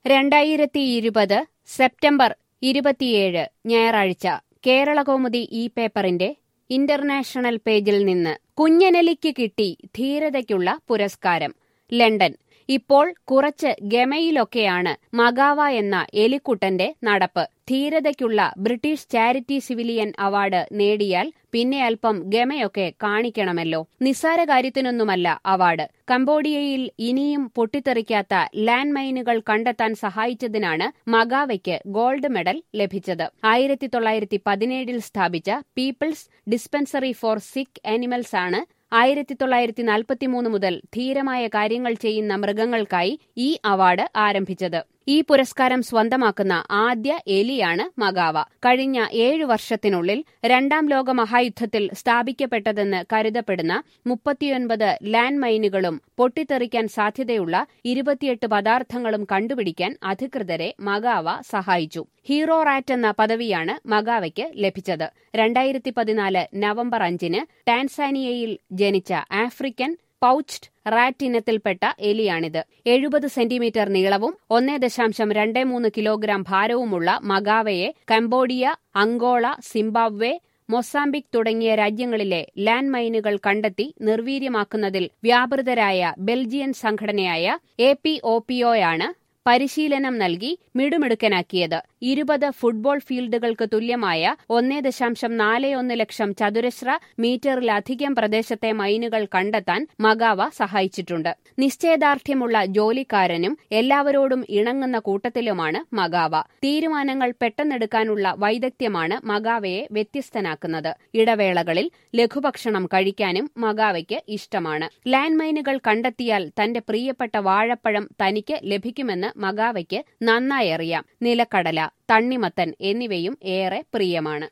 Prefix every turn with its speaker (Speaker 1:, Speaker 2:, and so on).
Speaker 1: രണ്ടായിരത്തി ഇരുപത് സെപ്റ്റംബർ ഇരുപത്തിയേഴ് ഞായറാഴ്ച കേരളകൗമുദി ഈ പേപ്പറിന്റെ ഇന്റർനാഷണൽ പേജിൽ നിന്ന് കുഞ്ഞനലിക്ക് കിട്ടി ധീരതയ്ക്കുള്ള പുരസ്കാരം ലണ്ടൻ ഇപ്പോൾ കുറച്ച് ഗമയിലൊക്കെയാണ് മഗാവ എന്ന എലിക്കുട്ടന്റെ നടപ്പ് ധീരതയ്ക്കുള്ള ബ്രിട്ടീഷ് ചാരിറ്റി സിവിലിയൻ അവാർഡ് നേടിയാൽ പിന്നെ അല്പം ഗമയൊക്കെ കാണിക്കണമല്ലോ നിസ്സാര കാര്യത്തിനൊന്നുമല്ല അവാർഡ് കംബോഡിയയിൽ ഇനിയും പൊട്ടിത്തെറിക്കാത്ത ലാൻഡ് മൈനുകൾ കണ്ടെത്താൻ സഹായിച്ചതിനാണ് മഗാവയ്ക്ക് ഗോൾഡ് മെഡൽ ലഭിച്ചത് ആയിരത്തി തൊള്ളായിരത്തി പതിനേഴിൽ സ്ഥാപിച്ച people's dispensary for sick animals ആണ് ആയിരത്തി തൊള്ളായിരത്തി നാൽപ്പത്തിമൂന്ന് മുതൽ ധീരമായ കാര്യങ്ങൾ ചെയ്യുന്ന മൃഗങ്ങൾക്കായി ഈ അവാർഡ് ആരംഭിച്ചത് ഈ പുരസ്കാരം സ്വന്തമാക്കുന്ന ആദ്യ എലിയാണ് മഗാവ കഴിഞ്ഞ ഏഴു വർഷത്തിനുള്ളിൽ രണ്ടാം ലോക മഹായുദ്ധത്തിൽ സ്ഥാപിക്കപ്പെട്ടതെന്ന് കരുതപ്പെടുന്ന മുപ്പത്തിയൊൻപത് ലാൻഡ് മൈനുകളും പൊട്ടിത്തെറിക്കാൻ സാധ്യതയുള്ള ഇരുപത്തിയെട്ട് പദാർത്ഥങ്ങളും കണ്ടുപിടിക്കാൻ അധികൃതരെ മഗാവ സഹായിച്ചു ഹീറോ റാറ്റ് എന്ന പദവിയാണ് മഗാവയ്ക്ക് ലഭിച്ചത് രണ്ടായിരത്തി പതിനാല് നവംബർ അഞ്ചിന് ടാൻസാനിയയിൽ ജനിച്ച ആഫ്രിക്കൻ പൌച്ച്ഡ് റാറ്റ് ഇനത്തിൽപ്പെട്ട എലിയാണിത് എഴുപത് സെന്റിമീറ്റർ നീളവും ഒന്നേ ദശാംശം രണ്ട് മൂന്ന് കിലോഗ്രാം ഭാരവുമുള്ള മഗാവയെ കംബോഡിയ അങ്കോള സിംബാബ്വെ മൊസാംബിക് തുടങ്ങിയ രാജ്യങ്ങളിലെ ലാൻഡ് മൈനുകൾ കണ്ടെത്തി നിർവീര്യമാക്കുന്നതിൽ വ്യാപൃതരായ ബെൽജിയൻ സംഘടനയായ എ പി ഒ പിഒയാണ് പരിശീലനം നൽകി മിടുമിടുക്കനാക്കിയത് ഇരുപത് ഫുട്ബോൾ ഫീൽഡുകൾക്ക് തുല്യമായ ഒന്നേ ദശാംശം നാല് ഒന്ന് ലക്ഷം ചതുരശ്ര മീറ്ററിലധികം പ്രദേശത്തെ മൈനുകൾ കണ്ടെത്താൻ മഗാവ സഹായിച്ചിട്ടുണ്ട് നിശ്ചയദാർഢ്യമുള്ള ജോലിക്കാരനും എല്ലാവരോടും ഇണങ്ങുന്ന കൂട്ടത്തിലുമാണ് മഗാവ തീരുമാനങ്ങൾ പെട്ടെന്നെടുക്കാനുള്ള വൈദഗ്ധ്യമാണ് മഗാവയെ വ്യത്യസ്തനാക്കുന്നത് ഇടവേളകളിൽ ലഘുഭക്ഷണം കഴിക്കാനും മഗാവയ്ക്ക് ഇഷ്ടമാണ് ലാൻഡ് മൈനുകൾ കണ്ടെത്തിയാൽ തന്റെ പ്രിയപ്പെട്ട വാഴപ്പഴം തനിക്ക് ലഭിക്കുമെന്ന് മഗാവയ്ക്ക് നന്നായി അറിയാം നിലക്കടല തണ്ണിമത്തൻ എന്നിവയും ഏറെ പ്രിയമാണ്